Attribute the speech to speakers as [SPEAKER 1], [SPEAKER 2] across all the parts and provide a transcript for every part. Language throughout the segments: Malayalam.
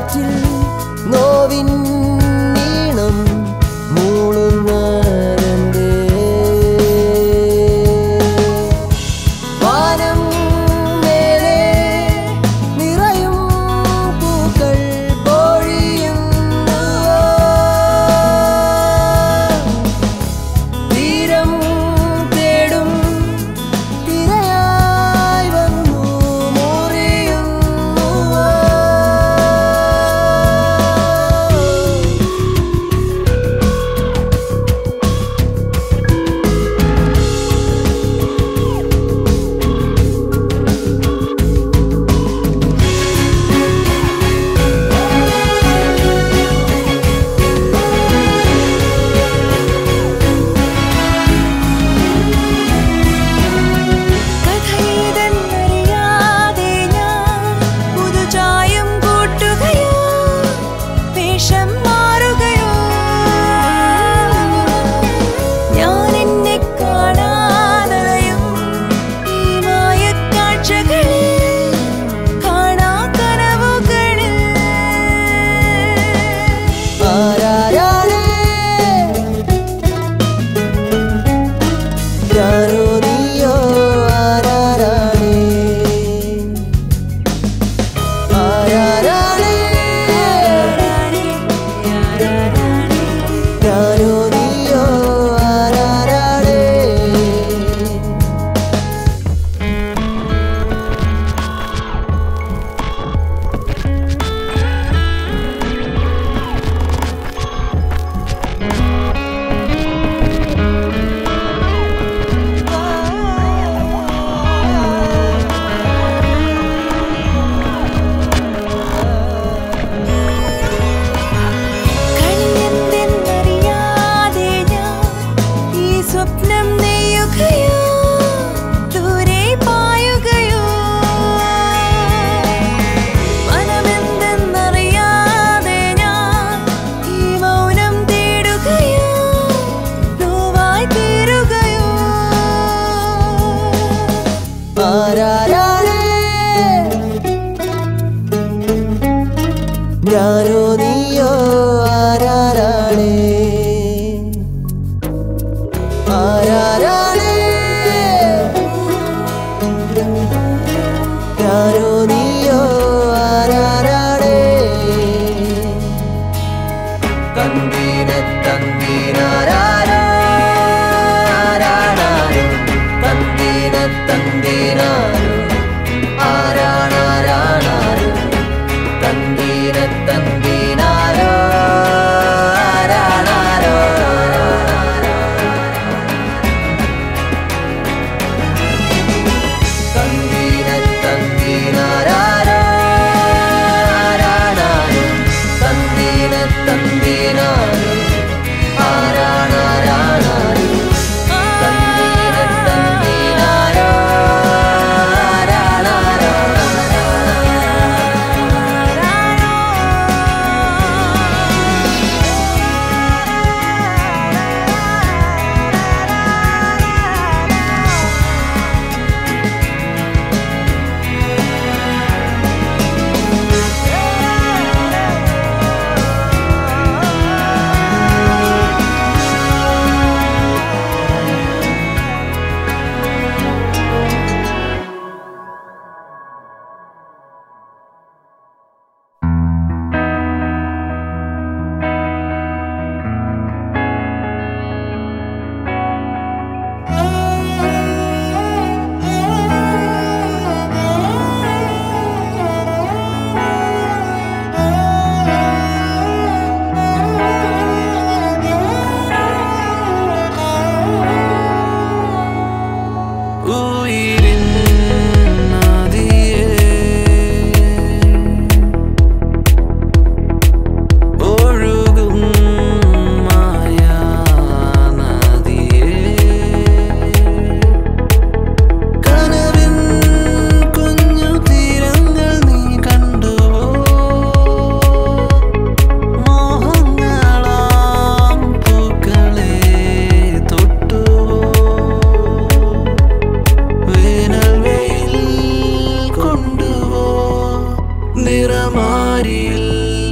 [SPEAKER 1] കാറ്റിൽ നോവിൻ നീണം മൂളുന്നതെന്തേ വാനം മേലെ നിറയും പൂക്കൾ പൊഴിയുന്നുവോ തീരം തേടും തിരയായി വന്നു മുറിയുന്നുവോ
[SPEAKER 2] കഥയിതെന്നറിയാതെ ഞാൻ പുതുചായം കൂട്ടുകയോ വേഷം മാറുകയോ ഞാൻ എന്നെ കാണാതലയും ഈ മായക്കാഴ്ചകളിൽ കാണാ കനവുകളിൽ
[SPEAKER 1] ആരാരാണേ ഞാനോ നീയോ ആരാരാണേ ആരാരാണേ ഞാനോ നീയോ ആരാരാണേ
[SPEAKER 2] കഴിഞ്ഞെന്തെന്നറിയാതെ ഞാൻ ഈ സ്വപ്നം നെയ്യുകയോ ദൂരെ പായുകയോ മനമെന്തെന്നറിയാതെ ഞാൻ ഈ മൗനം തേടുകയോ നോവായി തീരുകയോ
[SPEAKER 1] ആരാരാണേ ഞാനോ നീയോ ആരാരാണേ ആരാരാണേ ഞാനോ നീയോ ആരാരാണേ തന്തീന തന്തീനാരാരോ ആരാണാരോ തന്തീന തന്തീനാരോ ആരാണാരാണാരോ തന്തീന തന്തീനാരോ ആരാണാരോ തന്തീന തന്തീനാരാരോ ആരാണാരോ തന്തീന തന്തീനാരോ ആരാണാരാണാരോ തന്തീന തന്തീനാരോ ആരാണാരോ
[SPEAKER 3] ഉയിരിൻ നദിയേ ഒഴുകും മായാ നദിയേ കനവിൻ കുഞ്ഞു തീരങ്ങൾ നീ കണ്ടുവോ മോഹങ്ങളാം പൂക്കളെ തൊട്ടുവോ വേനൽ വെയിൽ കൊണ്ടുവോ നിറമാരിൽ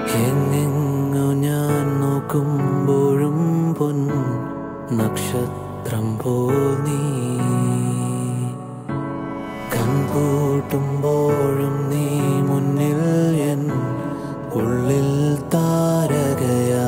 [SPEAKER 3] എങ്ങെങ്ങു ഞാൻ നോക്കുമ്പോഴും പൊൻ നക്ഷത്രം പോൽ നീ കൺകൂട്ടുമ്പോഴും നീ മുന്നിൽ എൻ ഉള്ളിൽ താരകയാ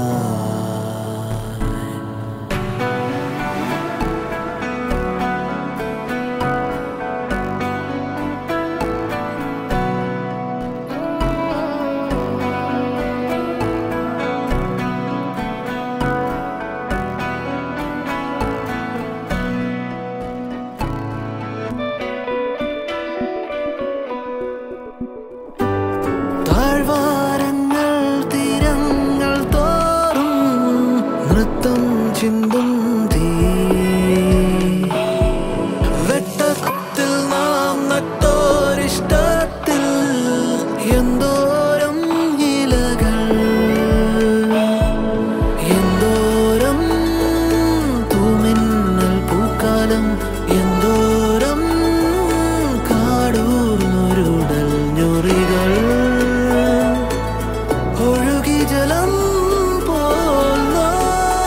[SPEAKER 3] താഴ്വാരങ്ങൾ തീരങ്ങൾ തോറും നൃത്തം ചിന്തും തീ വെട്ടത്തിൽ നാം നട്ടോരിഷ്ടത്തിൽ എന്തോരം ഇലകൾ എന്തോരം തൂമിന്നൽ പൂക്കാലം എന്തോരം കാടൂർന്നൊരുടൽ ഞൊറികൾ ഒഴുകി ജലം പോൽ നാം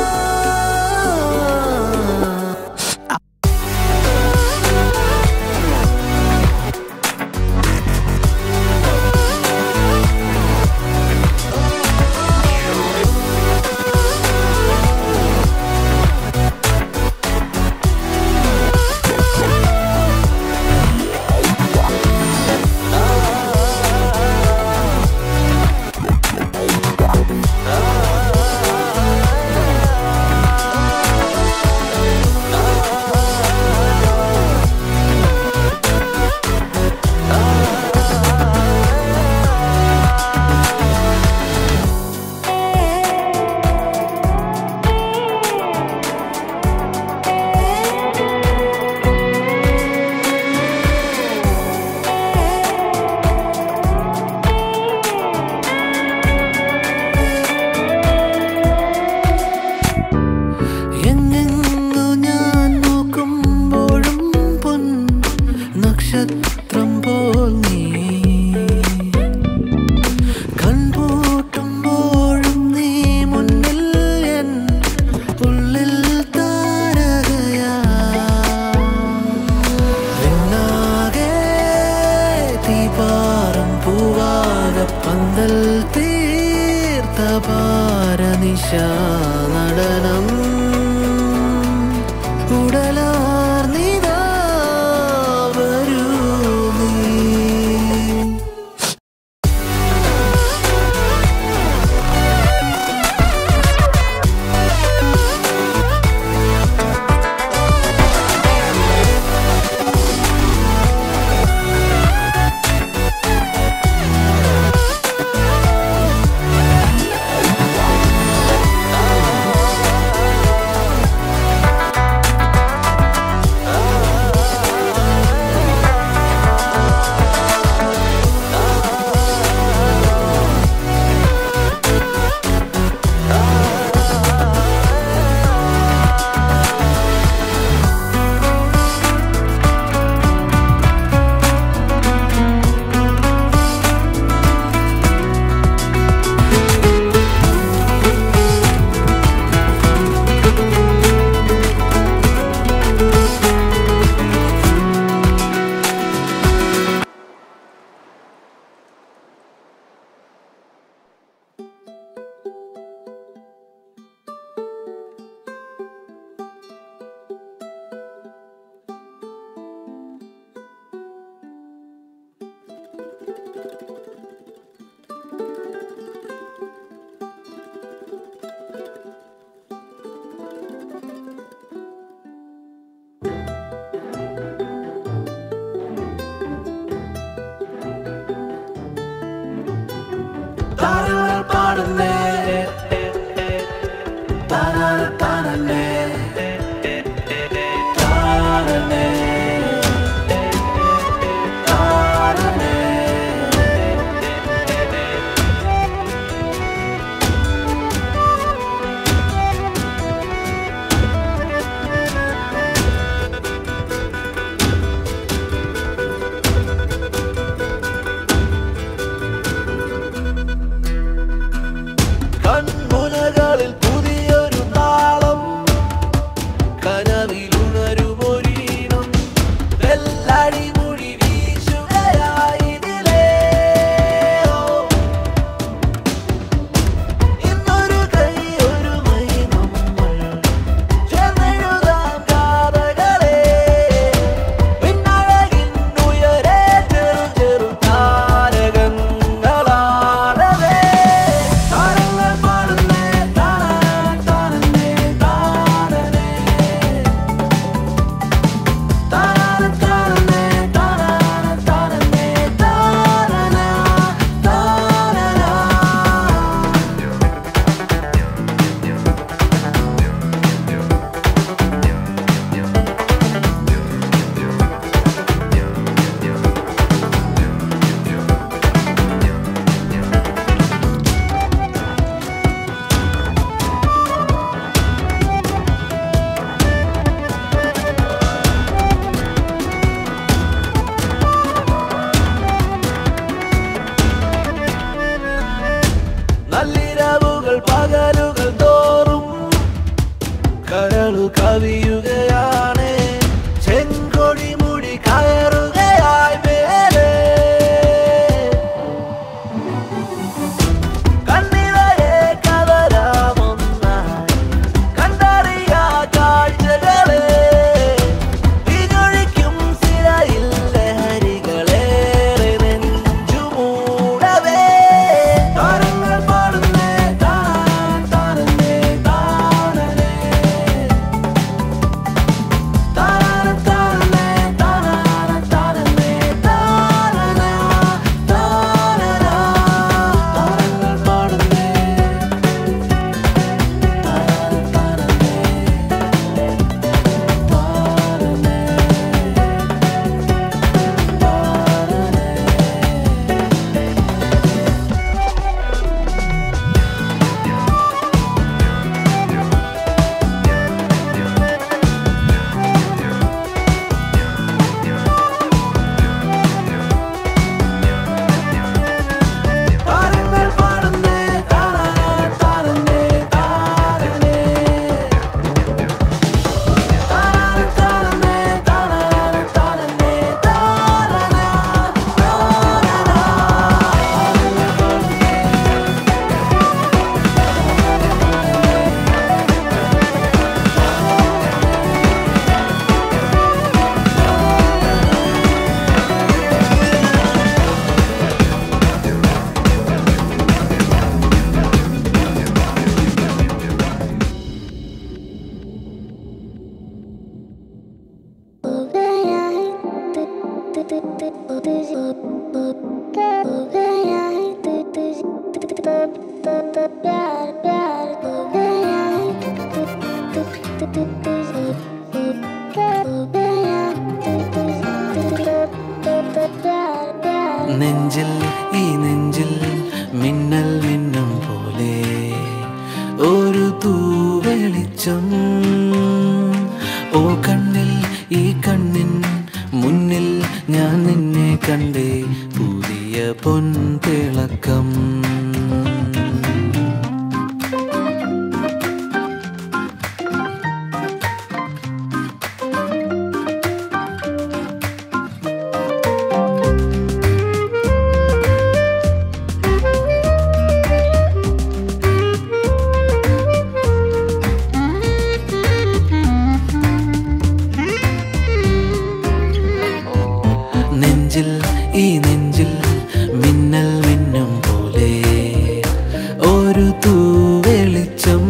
[SPEAKER 3] എങ്ങെങ്ങു ഞാൻ നോക്കുമ്പോഴും പൊൻ നക്ഷത്രം പോൽ നീ കൺപൂട്ടുമ്പോഴും നീ മുന്നിൽ എൻ ഉള്ളിൽ താരകയാ വിണ്ണാകെ തീപാറും പൂവാക പന്തൽ തീർത്ത പാരനിശ നടനം ഉടലാർന്നിതാ വരൂ നീ താരങ്ങൾ പാടുന്നേ താനാന താനന്നേ താനന്നേ താനന്നേ കവിയുകയാണ് ചെങ്കൊടി മുടി കയറുകയായി മേലെ കണ്ണിറയെ കവരാമൊന്നായി കണ്ടറിയാ കാഴ്ചകളെ ഇതൊഴിക്കും സിരയിൽ ലഹരികളേറെ നെഞ്ചുമൂടവേ താരങ്ങൾ പാടുന്നേ താൻ താരന്നേ താനനേ താനന താനനേ താനന താനന്നേ താനന താനന താരങ്ങൾ പാടുന്നേ താനന താനന്നേ താരങ്ങൾ പാടുന്നേ താനന താനന്നേ താനനേ താനന താനന്നേ താനന താനന്നേ താനന താനന നെഞ്ചിൽ ഈ നെഞ്ചിൽ മിന്നൽ മിന്നും പോലെ ഒരു തൂവെളിച്ചം ഓ കണ്ണിൽ ഈ കണ്ണിൻ മുന്നിൽ ഞാൻ നിന്നെ കണ്ടേ പുതിയ പൊൻതിളക്കം നെഞ്ചിൽ ഈ നെഞ്ചിൽ മിന്നൽ മിന്നും പോലെ ഒരു തൂവെളിച്ചം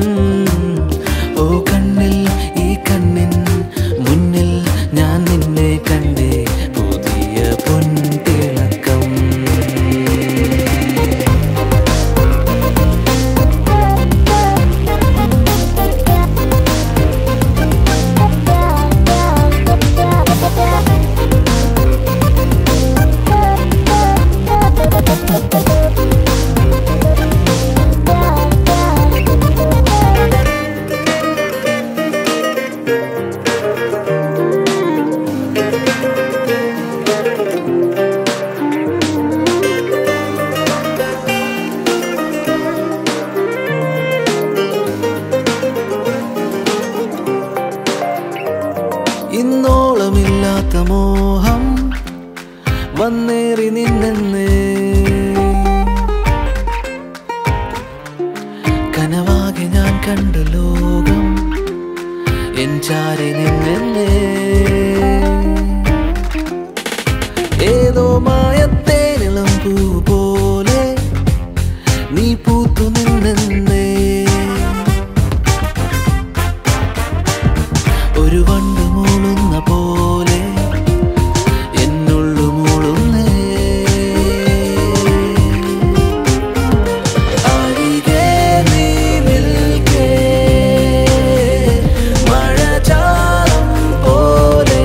[SPEAKER 3] ഓ കണ്ണിൽ ഈ കണ്ണിൻ മുന്നിൽ ഞാൻ നിന്നെ കണ്ടേ പുതിയ പൊൻതിളക്കം ഇന്നോളമില്ലാത്ത മോഹം വന്നേറി നിന്നെന്ന് കനവാകെ ഞാൻ കണ്ട ലോകം എൻ ചാരി നിന്നെന്ന് ഏതോ മായത്തേനിളം പൂ പോലെ നീ പൂത്തു നിന്നെന്നേ ഒരു വണ്ട് മൂളുന്ന പോലെ എന്നുള്ളു മൂളുന്നേ അരികെ നീ നിൽക്കേ മഴചാറും പോലെ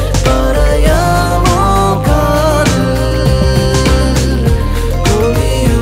[SPEAKER 3] പറയാമോ കാതിൽ കൊതിയും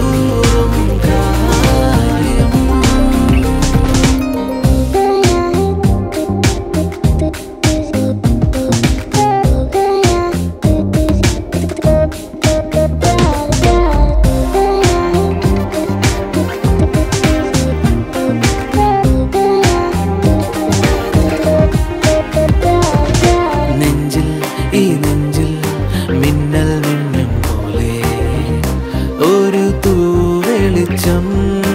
[SPEAKER 3] ഒരു തൂവെളിച്ചം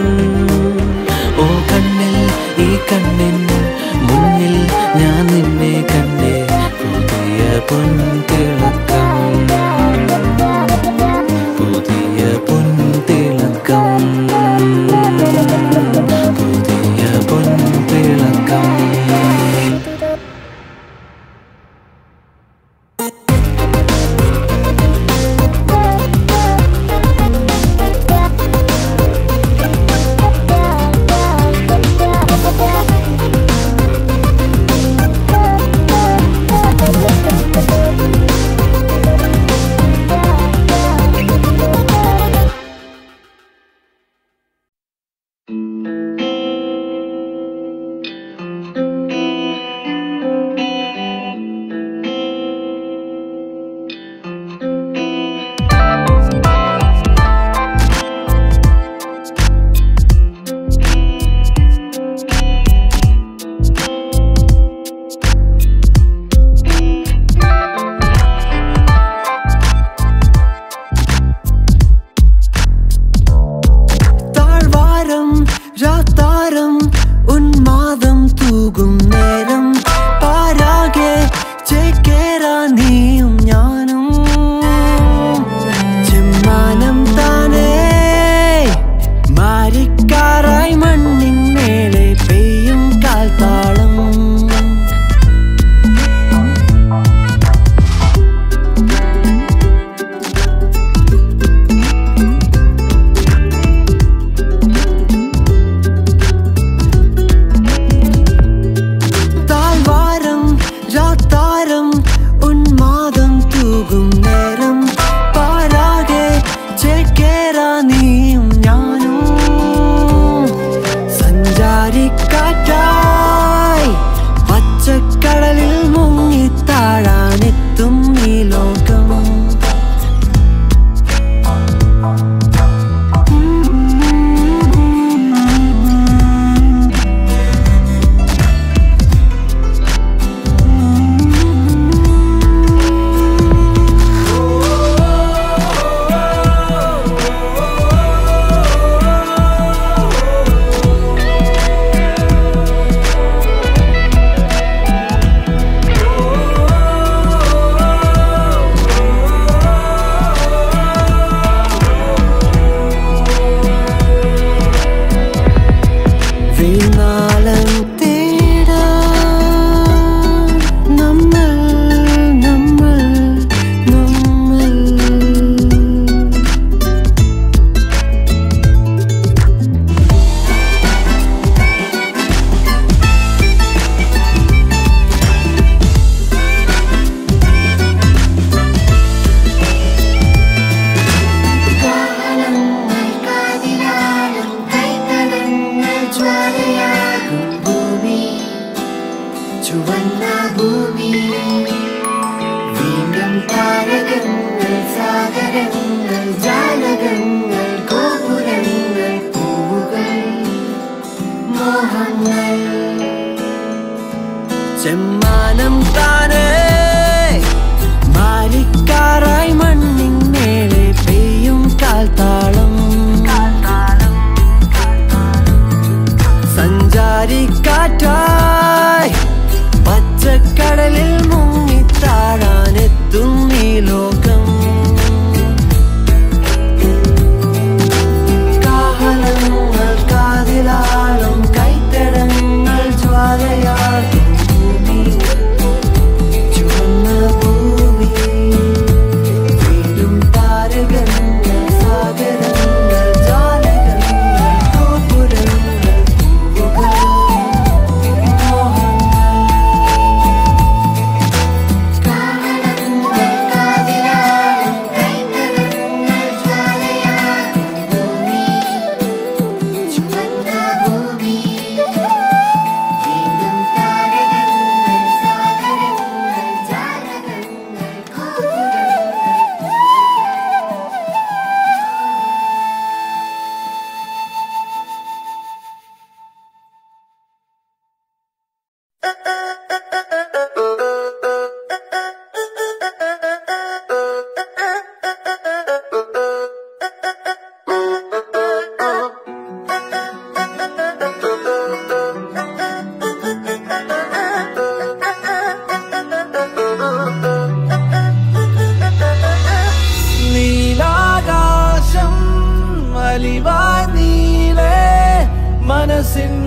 [SPEAKER 3] ഓ കണ്ണിൽ ഈ കണ്ണിൻ മുന്നിൽ ഞാൻ നിന്നെ കണ്ടേ പുതിയ പൊൻതിളക്കം പുതിയ പൊൻതിളക്കം പുതിയ പൊൻതിളക്കം താഴ്വാരം രാത്താരം ഉന്മാദം തൂകും നേരം പാരാകെ ചേക്കേറാ നീയും ഞാനും ചെമ്മാനം താനേ മാരിക്കാറായി മണ്ണിൻ മേലെ പെയ്യും കാൽത്താളം താഴ്വാരം രാത്താരം ഉന്മാദം തൂകും നേരം പാരാകെ ചേക്കേറാ നീയും ഞാനും സഞ്ചാരിക്കാറ്റായി പച്ചക്കടലിൽ മുങ്ങിത്താഴാനെത്തും ഈ ലോകം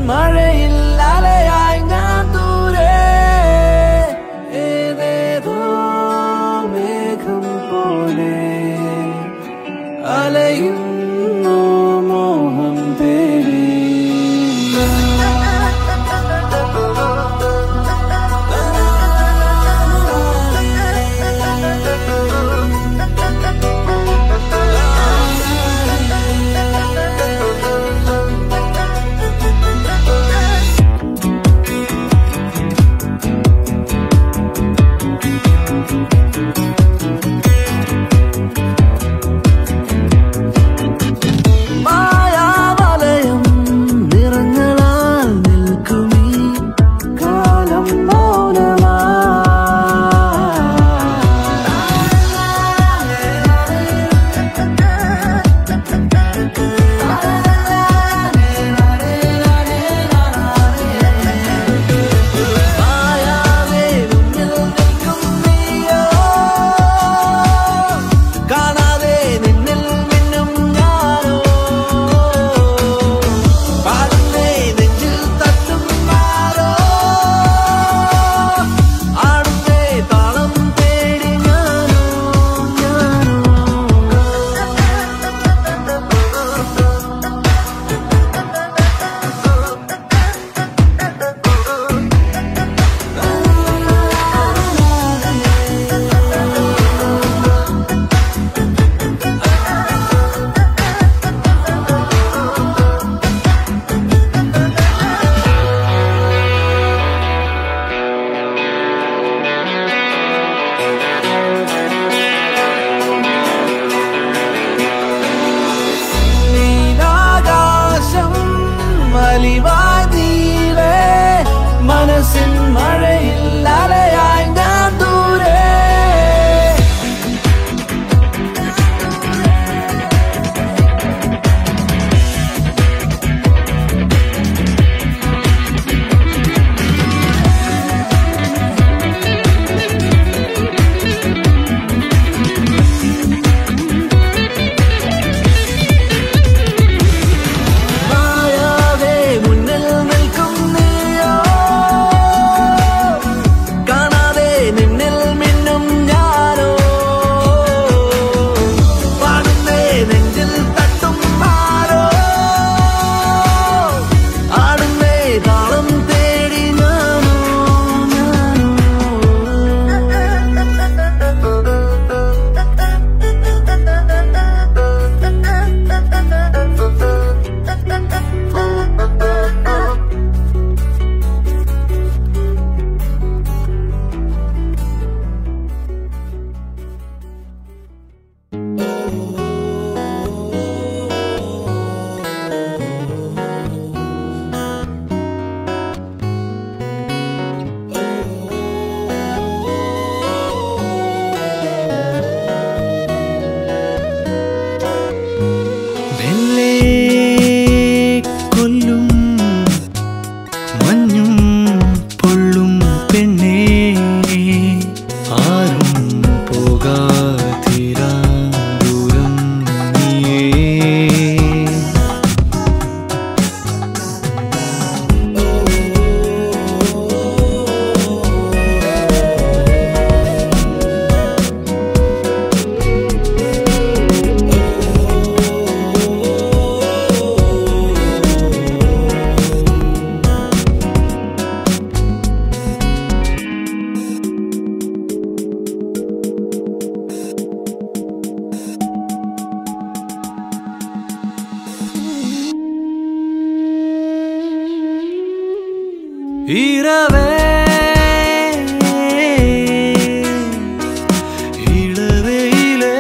[SPEAKER 3] മഴയിൽ അലയായി ഞാൻ ദൂരെ ഏതേതോ മേഘം പോലെ അലയുന്നു മോഹം തേടി മായാവലയം നിറങ്ങളാൽ നിൽക്കുമീ കാലം മൗനമാ മായാവേ മുന്നിൽ നിൽക്കും നീയോ കാണാതെ നിന്നിൽ മിന്നും ഞാനോ പാടുന്നേ നെഞ്ചിൽ തട്ടും ആരോ ആടുന്നേ താളം തേടി ഞാനോ ഞാനോ നീലാകാശം മലിവായി നീളെ മനസ്സിൻ മഴയിൽ അലയായി ഞാൻ ദൂരെ മായാവേ മുന്നിൽ നിൽക്കും നീയോ കാണാതെ നിന്നിൽ മിന്നും ഞാനോ പാടുന്നേ നെഞ്ചിൽ തട്ടും ആരോ ആടുന്നേ താളം തേടി ഞാനോ വെള്ളേ കൊല്ലും മഞ്ഞും പൊള്ളും പെണ്ണേ ആരും പോകാതിരാ ദൂരം നീയേ இரவே இளவெயிலே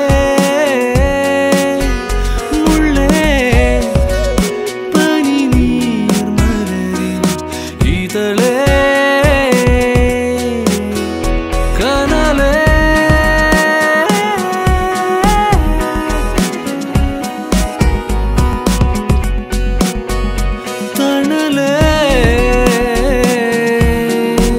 [SPEAKER 3] முள்ளே பனி நீர் மலரில் இதழே கனலே தணலே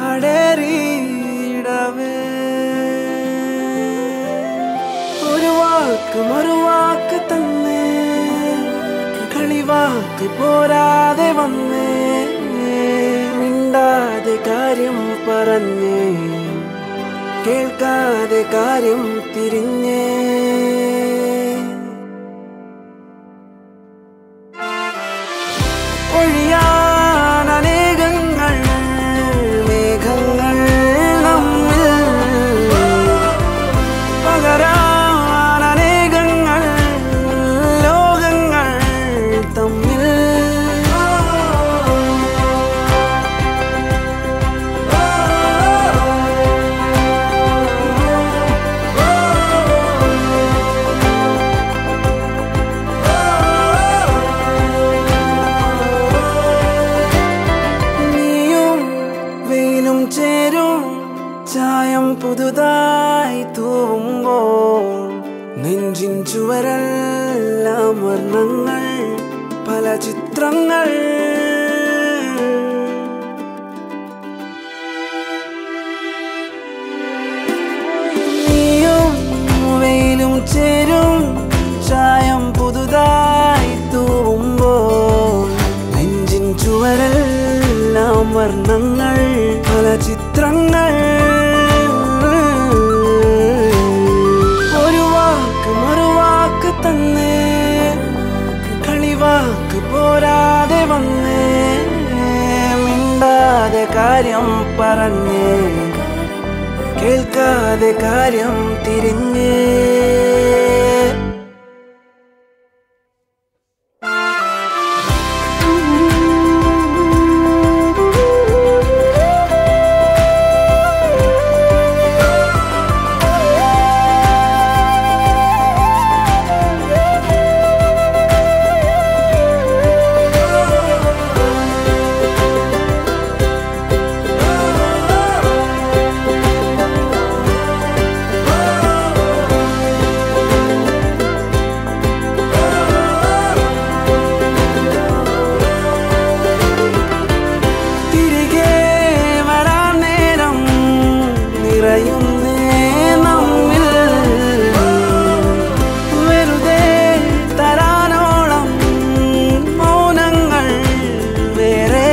[SPEAKER 4] കാടേറിയിടവേ ഒരു വാക്ക് മറുവാക്ക് തന്നേ കളിവാക്ക് പോരാതെ വന്നേ മിണ്ടാതെ കാര്യം പറഞ്ഞേ കേൾക്കാതെ കാര്യം തിരിഞ്ഞേ ഒഴിയാൻ അനേകങ്ങൾ മേഘങ്ങൾ നമ്മിൽ പകരാൻ അനേകങ്ങൾ ലോകങ്ങൾ തമ്മിൽ നീയും വെയിലും ചേരും ചായം പുതുതായി തൂവുമ്പോൾ നെഞ്ചിൻ ചുവരെല്ലാം വർണ്ണങ്ങൾ പല ചിത്രങ്ങൾ നീയും വെയിലും ചേരും ചായം പുതുതായി തൂവുമ്പോൾ നെഞ്ചിൻ ചുവരെല്ലാം വർണ്ണങ്ങൾ പല ചിത്രങ്ങൾ ഒരു വാക്ക് മറുവാക്ക് തന്നേ കളിവാക്ക് പോരാതെ വന്നേ മിണ്ടാതെ കാര്യം പറഞ്ഞേ കേൾക്കാതെ കാര്യം തിരിഞ്ഞേ തിരികെ വരാൻ നേരം നിറയുന്നേ നമ്മിൽ വെറുതെ തരാനോളം മൗനങ്ങൾ വേറെ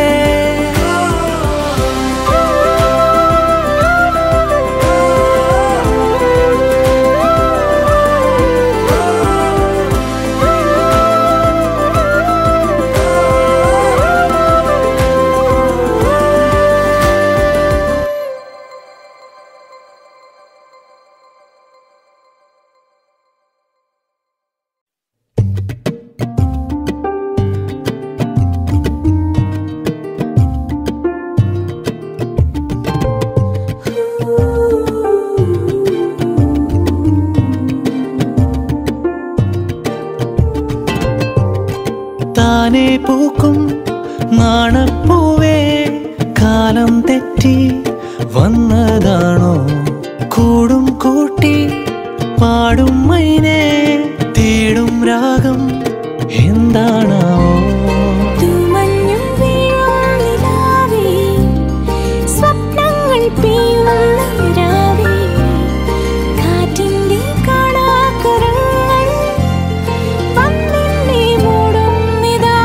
[SPEAKER 3] താനെ പൂക്കും നാണപ്പൂവേ കാലം തെറ്റി വന്നതാണോ കൂടും കൂട്ടി പാടും മൈനെ തേടും രാഗം എന്താണാവോ
[SPEAKER 2] തൂമഞ്ഞും വീഴും നിലാവേ, സ്വപ്നങ്ങൾ പെയ്യുന്ന രാവേ, കാറ്റിന്റെ കാണാക്കരങ്ങൾ വന്നെന്നെ മൂടുന്നിതാ.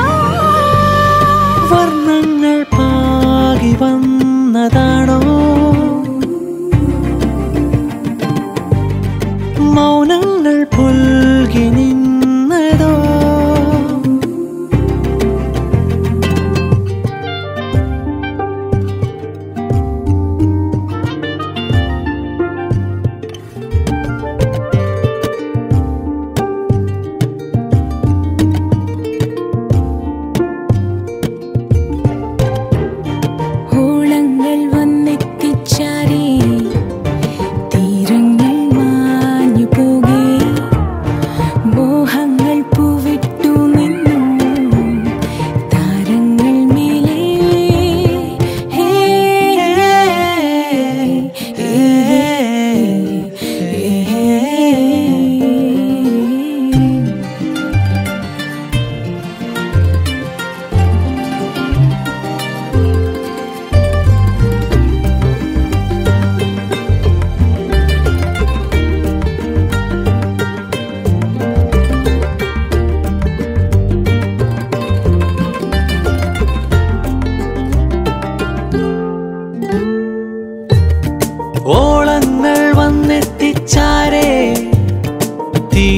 [SPEAKER 3] വർണ്ണങ്ങൾ പാകി വന്നതാണോ മൗനങ്ങൾ പുൽകി നിന്നതോ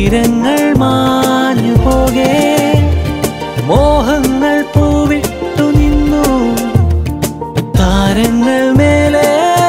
[SPEAKER 3] തീരങ്ങൾ മാഞ്ഞു പോകെ മോഹങ്ങൾ പൂവിട്ടു നിന്നു താരങ്ങൾ മേലെ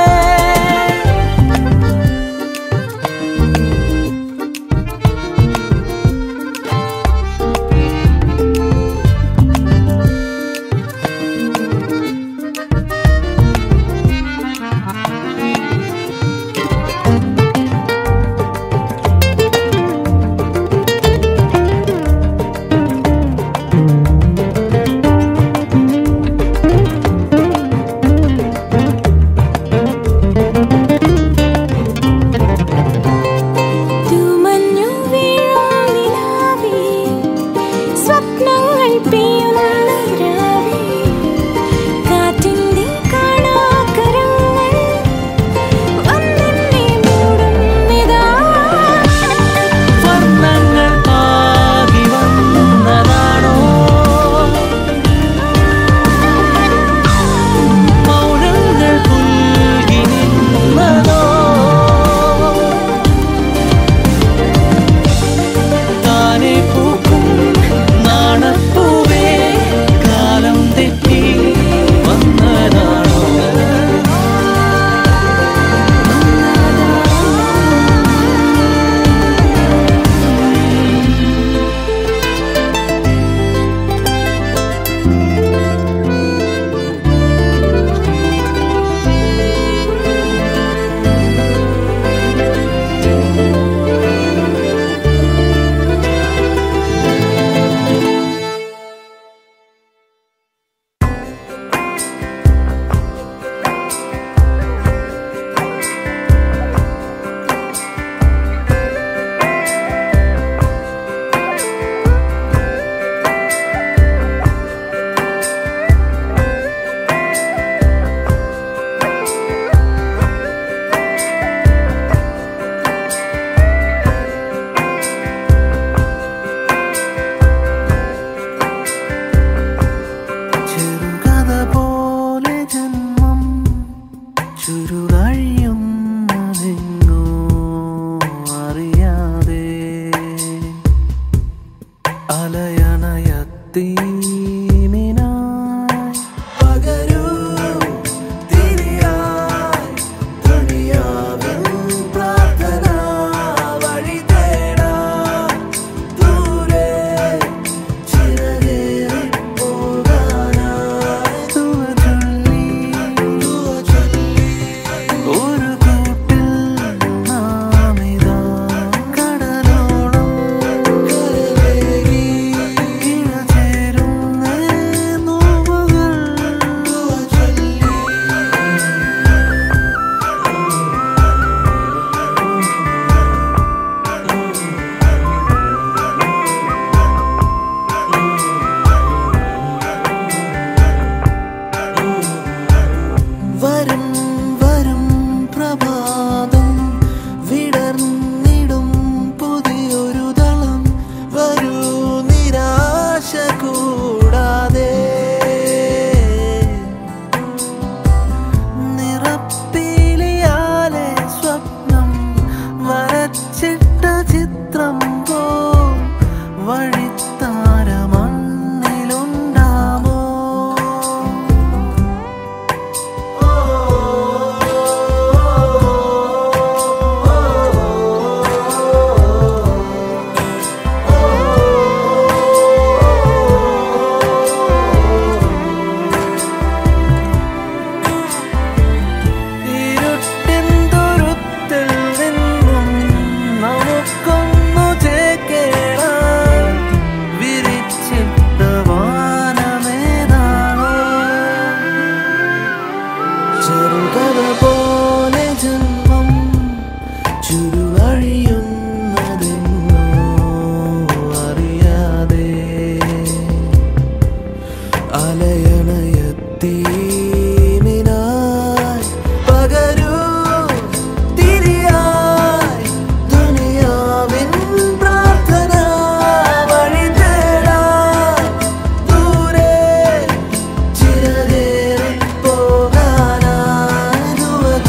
[SPEAKER 2] തൂമഞ്ഞു വീഴും നിലാവേ, സ്വപ്നങ്ങൾ പെയ്യുന്ന രാവേ, കാറ്റിന്റെ കാണാക്കരങ്ങൾ വന്നെന്നെ മൂടുന്നിതാ.
[SPEAKER 3] വർണ്ണങ്ങൾ ആകി വന്നതാണോ മൗനങ്ങൾ പുൽകി നിന്നതോ താനെ പൂക്കും നാണപ്പൂവേ കാലം തെറ്റി വന്നതാണോ ചെറുകഥ പോലെ ജന്മം ചുരുളഴിയുന്നതെങ്ങോ അറിയാതെ അലയണയത്തീമിനായി പകരൂ തിരിയായി തുണിയാവിൻ പ്രാർത്ഥന വഴി തേടാൻ ദൂരെ ചിറകേറി പോകാനായി ദുവ ചൊല്ലി, ദുവ ചൊല്ലി, ഒരു കൂട്ടിൽ നാമിതാ കടലോളം കരവേറി ഇഴചേരുന്ന നോവുകൾ ദുവ ചൊല്ലി വരും വരും പ്രഭാതം വിടർന്നിടും പുതിയൊരു ദളം വരൂ നിരാശ കൂടാതെ നിറപ്പീലിയാലെ സ്വപ്നം വരച്ചിട്ട ചിത്രം പോ വഴിത്താര മണ്ണിലുണ്ടാമോ ഇരുട്ടിൻ തുരുത്തിൽ നിന്നും നമുക്കൊന്നു ചേക്കേറാൻ വിരിച്ചിട്ട വാനമേതാണോ ചെറുകഥ പോലെ ജന്മം ചുരുവഴിയുന്നതെന്നോ അറിയാതെ അലയണയത്തീമിനായി പകരൂ തിരിയായി ദുനിയാവിൻ പ്രാർത്ഥന വഴി തേടാൻ ദൂരെ ചിറകേറി പോകാനായി ദുവ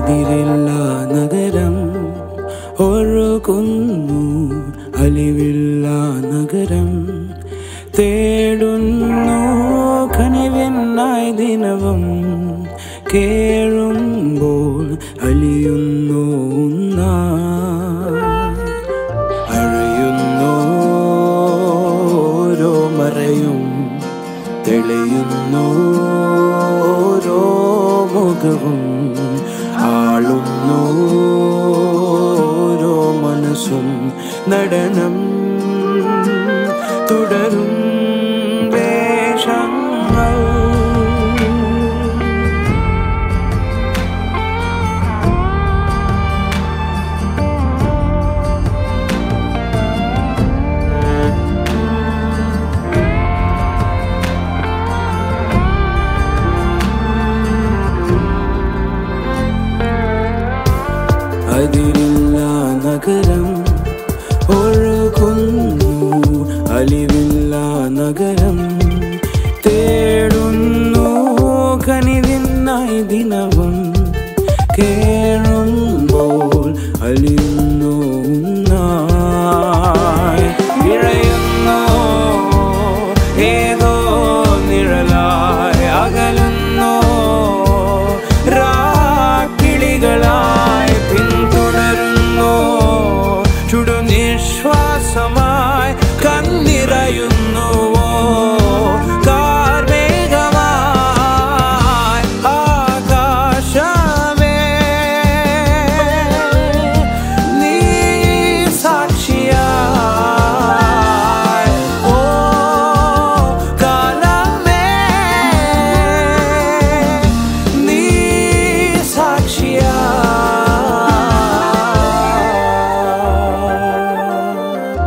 [SPEAKER 4] അതിരില്ല നഗരം ഒഴുകുന്നു അലിവില്ല നഗരം തേടുന്നു കനിവിനായി ദിനവും കേഴുമ്പോൾ അലിയുന്നു ഒന്നായി. അഴയുന്നു ഓരോ മറയും തെളിയുന്നു ഓരോ മുഖവും ആളുന്നു ഓരോ മനസ്സും നടനം തുടരും വേഷങ്ങൾ അതിരില്ല നഗരം ഒഴുകുന്നു അലിവില്ല നഗരം തേടുന്നു കനിവിനായി ദിനവും കേഴുമ്പോൾ അലിയുന്നു ഒന്നായി. ഇഴയുന്നു ഏതോ നിഴലായി അകലുന്നു രാക്കിളികളായി പിന്തുടരുന്നു ചുടുനിശ്വാസമായി കന്നിറയുന്നുവോ കാർമേഘമായി ആകാശമേ നീ സാക്ഷിയായി ഓ കാലമേ നീ സാക്ഷിയായി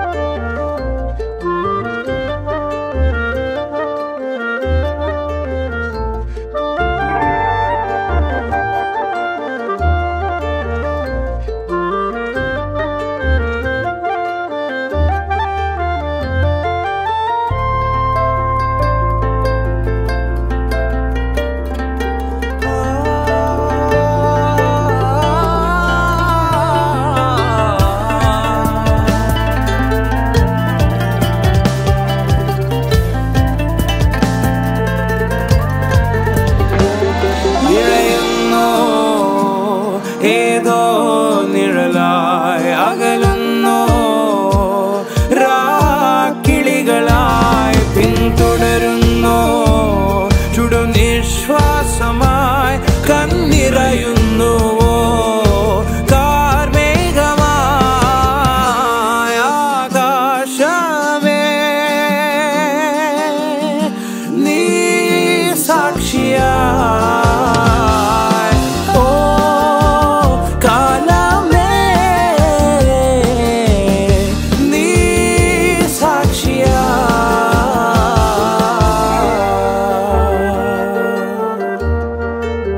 [SPEAKER 4] നിഴയുന്നു ഏതോ നിഴലായി അകലുന്നു രാക്കിളികളായി പിന്തുടരുന്നു ചുടുനിശ്വാസമായി കന്നിറയുന്നുവോ കാർമേഘമായി ആകാശമേ നീ സാക്ഷിയായി ഓ കാലമേ നീ സാക്ഷിയായി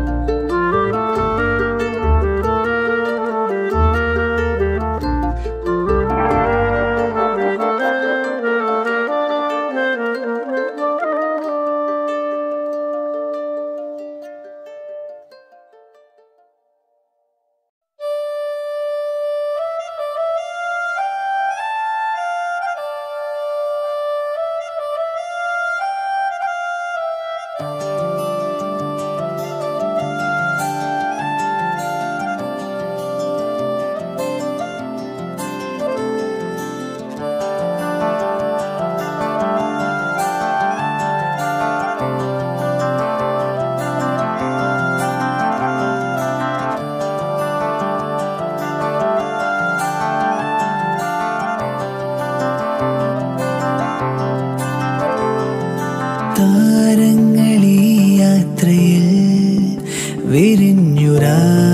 [SPEAKER 3] താരങ്ങളീ യാത്രയിൽ വിരിഞ്ഞു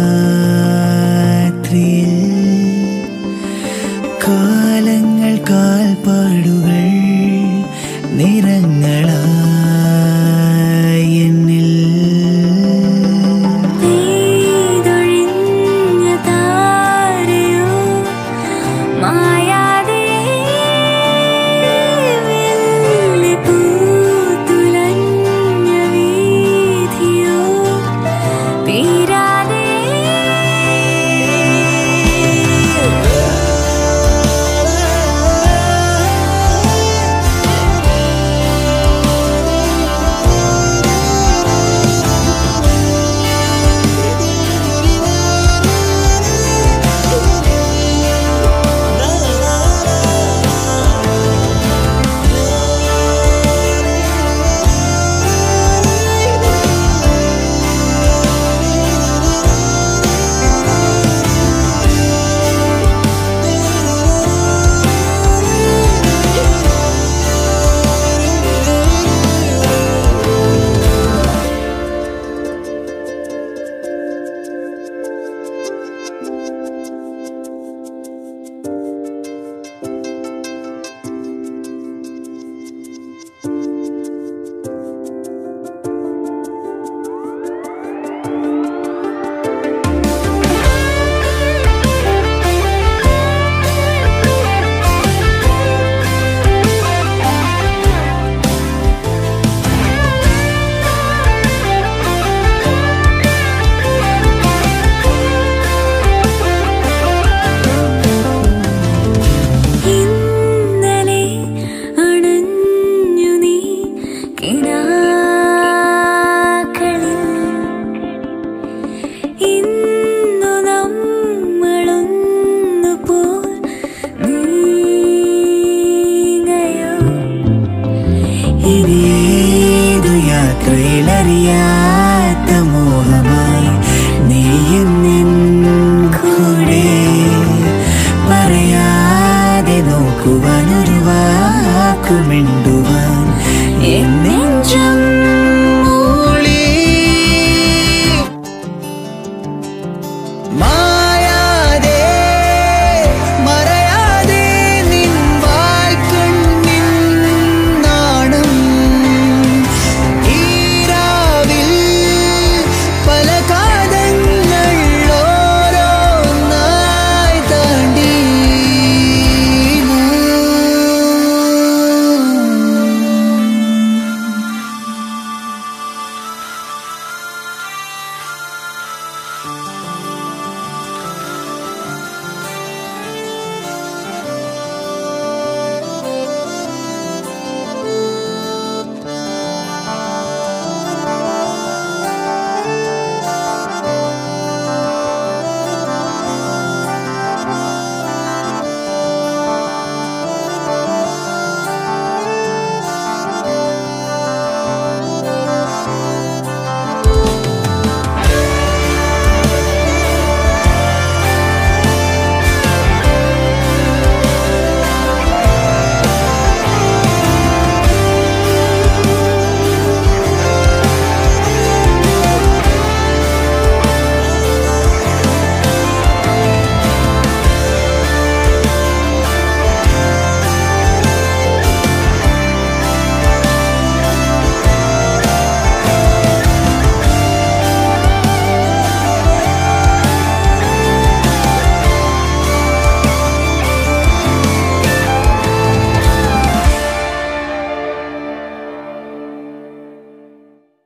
[SPEAKER 3] രാത്രിയിൽ കാലങ്ങൾ കാൽപ്പാടുകൾ നിറങ്ങളാ